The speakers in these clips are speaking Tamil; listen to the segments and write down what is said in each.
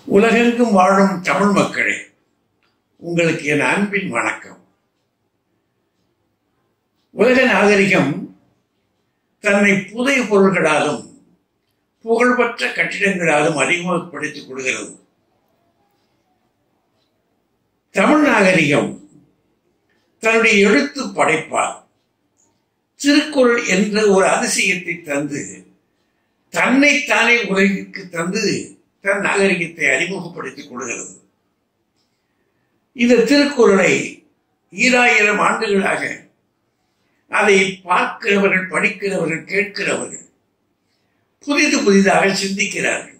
உலகெங்கும் வாழும் தமிழ் மக்களே உங்களுக்கு என் அன்பின் வணக்கம் உலக நாகரிகம் தன்னை புதிய பொருள்களாலும் புகழ்பெற்ற கட்டிடங்களாலும் அறிமுகப்படுத்திக் கொள்கிறது தமிழ் நாகரிகம் தன்னுடைய எழுத்து படைப்பால் திருக்குறள் என்ற ஒரு அதிசயத்தை தந்து தன்னைத்தானே உலகிற்கு தந்து தன் நாகரிகத்தை அறிமுகப்படுத்திக் கொள்கிறது இந்த திருக்குறளை ஈராயிரம் ஆண்டுகளாக அதை பார்க்கிறவர்கள் படிக்கிறவர்கள் கேட்கிறவர்கள் புதிது புதிதாக சிந்திக்கிறார்கள்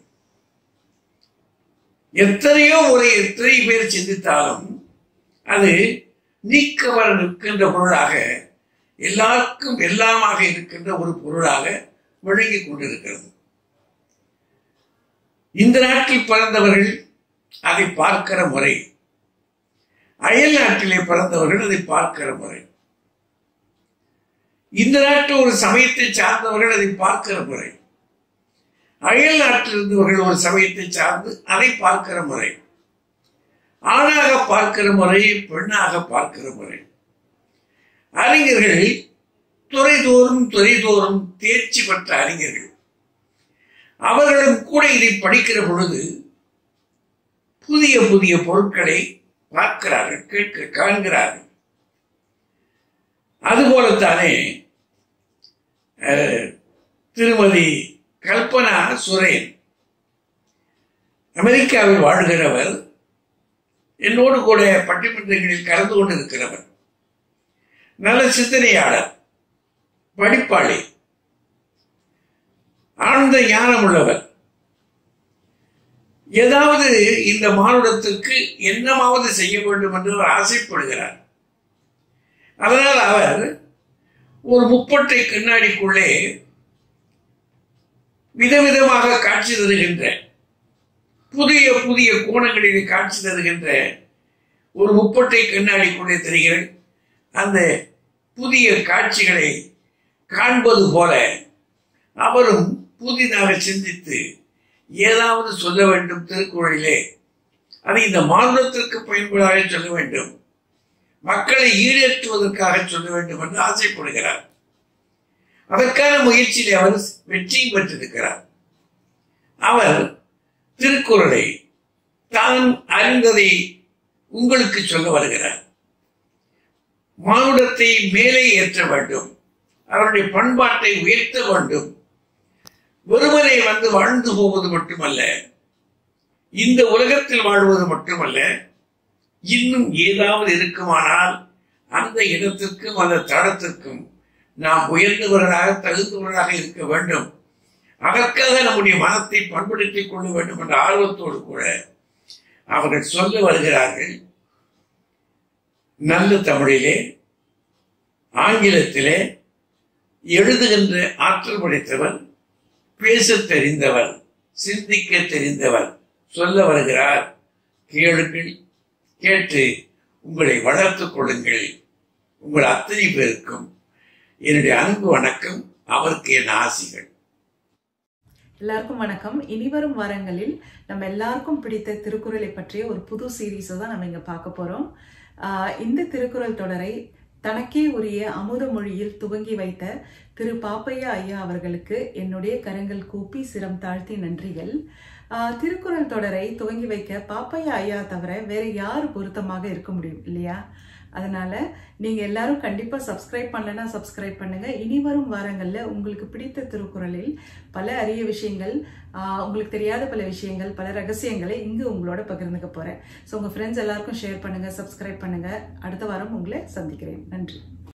எத்தனையோ முறை எத்தனை பேர் சிந்தித்தாலும் அது நீக்க வர நிற்கின்ற பொருளாக எல்லாருக்கும் எல்லாமாக இருக்கின்ற ஒரு பொருளாக விளங்கிக் கொண்டிருக்கிறது இந்த நாட்டில் பிறந்தவர்கள் அதை பார்க்கிற முறை அயல் நாட்டிலே பிறந்தவர்கள் அதை பார்க்கிற முறை இந்த நாட்டு ஒரு சமயத்தை சார்ந்தவர்கள் அதை பார்க்கிற முறை அயல் நாட்டில் இருந்தவர்கள் ஒரு சமயத்தை சார்ந்து அதை பார்க்கிற முறை ஆணாக பார்க்கிற முறை பெண்ணாக பார்க்கிற முறை அறிஞர்கள் துறைதோறும் துறைதோறும் தேர்ச்சி பெற்ற அறிஞர்கள் அவர்களும் கூட இதை படிக்கிற பொழுது புதிய புதிய பொருட்களை பார்க்கிறார்கள் கேட்க காண்கிறார்கள் அதுபோலத்தானே திருமதி கல்பனா சுரேன் அமெரிக்காவில் வாழ்கிறவர் என்னோடு கூட பட்டிமன்றங்களில் கலந்து கொண்டிருக்கிறவர் நல்ல சிந்தனையாளர் படிப்பாளி ஆழ்ந்த ஞானம் உள்ளவர் ஏதாவது இந்த மானுடத்திற்கு என்னமாவது செய்ய வேண்டும் என்று அவர் ஆசைப்படுகிறார் அதனால் அவர் ஒரு முப்பட்டை கண்ணாடிக்குள்ளே விதவிதமாக காட்சி தருகின்ற புதிய புதிய கோணங்களிலே காட்சி தருகின்ற ஒரு முப்பட்டை கண்ணாடிக்குள்ளே தெரிகிற அந்த புதிய காட்சிகளை காண்பது போல அவரும் புதிதாக சிந்தித்து ஏதாவது சொல்ல வேண்டும் திருக்குறளிலே அதை இந்த மாநிலத்திற்கு பயன்படாக சொல்ல வேண்டும் மக்களை ஈடேற்றுவதற்காக சொல்ல வேண்டும் என்று ஆசைப்படுகிறார் அதற்கான முயற்சியிலே அவர் வெற்றியும் பெற்றிருக்கிறார் அவர் திருக்குறளை தான் அறிந்ததை உங்களுக்கு சொல்ல வருகிறார் மானுடத்தை மேலே ஏற்ற வேண்டும் அவருடைய பண்பாட்டை உயர்த்த வேண்டும் ஒருவரை வந்து வாழ்ந்து போவது மட்டுமல்ல இந்த உலகத்தில் வாழ்வது மட்டுமல்ல இன்னும் ஏதாவது இருக்குமானால் அந்த இடத்திற்கும் அந்த தளத்திற்கும் நாம் உயர்ந்தவர்களாக தகுந்தவர்களாக இருக்க வேண்டும் அதற்காக நம்முடைய மனத்தை பண்படுத்திக் கொள்ள வேண்டும் என்ற ஆர்வத்தோடு கூட அவர்கள் சொல்ல வருகிறார்கள் நல்ல தமிழிலே ஆங்கிலத்திலே எழுதுகின்ற ஆற்றல் படைத்தவர் பேச தெரிந்தவர் சிந்திக்க தெரிந்தவர் சொல்ல வருகிறார் கேளுங்கள் கேட்டு உங்களை வளர்த்துக் கொள்ளுங்கள் உங்கள் அத்தனை பேருக்கும் என்னுடைய அன்பு வணக்கம் அவருக்கு என் ஆசிகள் எல்லாருக்கும் வணக்கம் இனிவரும் வாரங்களில் நம்ம எல்லாருக்கும் பிடித்த திருக்குறளை பற்றிய ஒரு புது சீரீஸை தான் நம்ம இங்க பார்க்க போறோம் ஆஹ் இந்த திருக்குறள் தொடரை தனக்கே உரிய அமுத மொழியில் துவங்கி வைத்த திரு பாப்பையா ஐயா அவர்களுக்கு என்னுடைய கரங்கள் கூப்பி சிரம் தாழ்த்தி நன்றிகள் ஆஹ் திருக்குறள் தொடரை துவங்கி வைக்க பாப்பையா ஐயா தவிர வேற யார் பொருத்தமாக இருக்க முடியும் இல்லையா அதனால நீங்க எல்லாரும் கண்டிப்பா சப்ஸ்கிரைப் பண்ணலன்னா சப்ஸ்கிரைப் பண்ணுங்க இனி வரும் வாரங்கள்ல உங்களுக்கு பிடித்த திருக்குறளில் பல அரிய விஷயங்கள் ஆஹ் உங்களுக்கு தெரியாத பல விஷயங்கள் பல ரகசியங்களை இங்கு உங்களோட பகிர்ந்துக்க போறேன் ஸோ உங்க ஃப்ரெண்ட்ஸ் எல்லாருக்கும் ஷேர் பண்ணுங்க சப்ஸ்கிரைப் பண்ணுங்க அடுத்த வாரம் உங்களை சந்திக்கிறேன் நன்றி